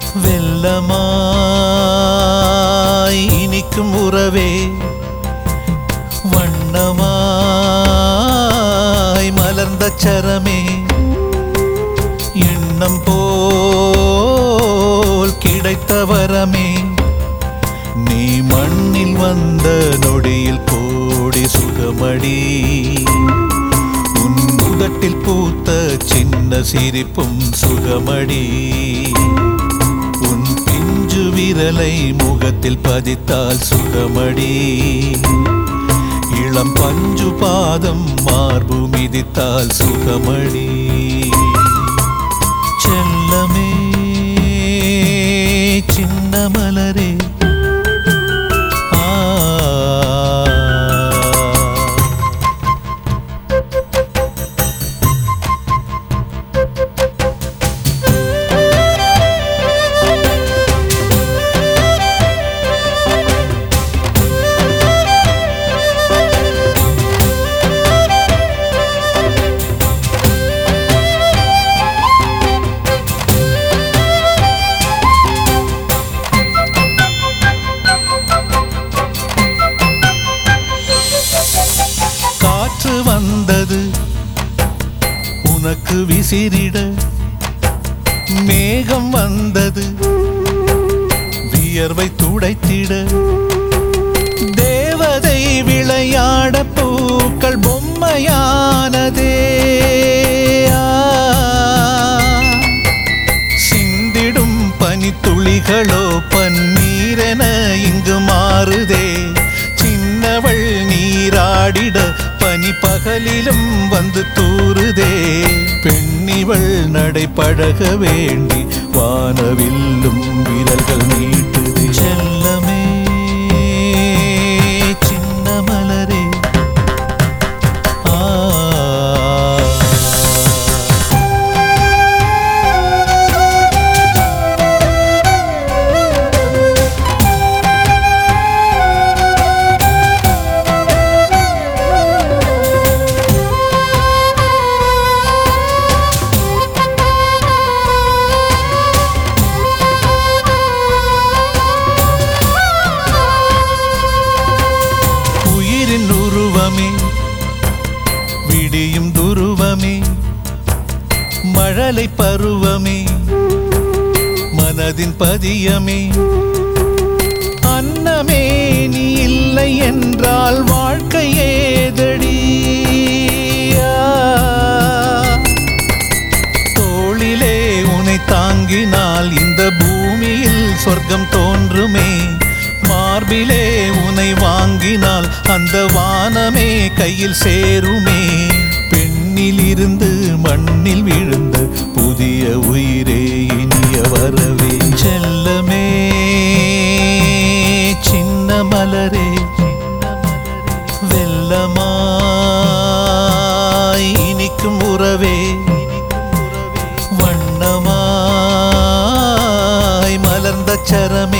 வெள்ளமாய் இனிக்கும் உறவே வண்ணமாய் மலர்ந்த சரமே எண்ணம் போல் கிடைத்த வரமே நீ மண்ணில் வந்த நொடியில் கோடி சுகமடி உன் உதட்டில் பூத்த சின்ன சிரிப்பும் சுகமடி உன் பிஞ்சு விரலை முகத்தில் பதித்தால் சுகமடி இளம் பஞ்சு பாதம் மார்பு மிதித்தால் சுகமடி செல்லமே சின்ன மலரே ஆ காற்று வந்தது உனக்கு விசிறிட மேகம் வந்தது வியர்வை துடைத்திட தேவதை விளையாட பூக்கள் பொம்மையானதே ஆ. சிந்திடும் பனித்துளிகளோ பன்னீரென இங்கு மாறுதே சின்னவள் நீராடிட பனி பகலிலும் வந்து தூறுதே பெண்ணிவள் நடை பழக வேண்டி வானவில்லும் விரல்கள் நீட்டுதே செல்லமே சின்ன மலரே ஆ உயிரின் உருவமே விடியும் துருவமே மழலை பருவமே மனதின் பதியமே அன்னமே நீ இல்லை என்றால் வாழ்க்கை ஏதடி ஆ. தோளிலே உன்னை தாங்கினால் இந்த பூமியில் சொர்க்கம் தோன்றுமே மார்பிலே உன்னை வாங்கினால் அந்த வானமே கையில் சேருமே பெண்ணில் இருந்து மண்ணில் விழுந்த புதிய உயிரே இனிய வரவே செல்லமே சின்ன மலரே வெள்ளமாய் இனிக்கும் உறவே வண்ணமாய் மலர்ந்த சரமே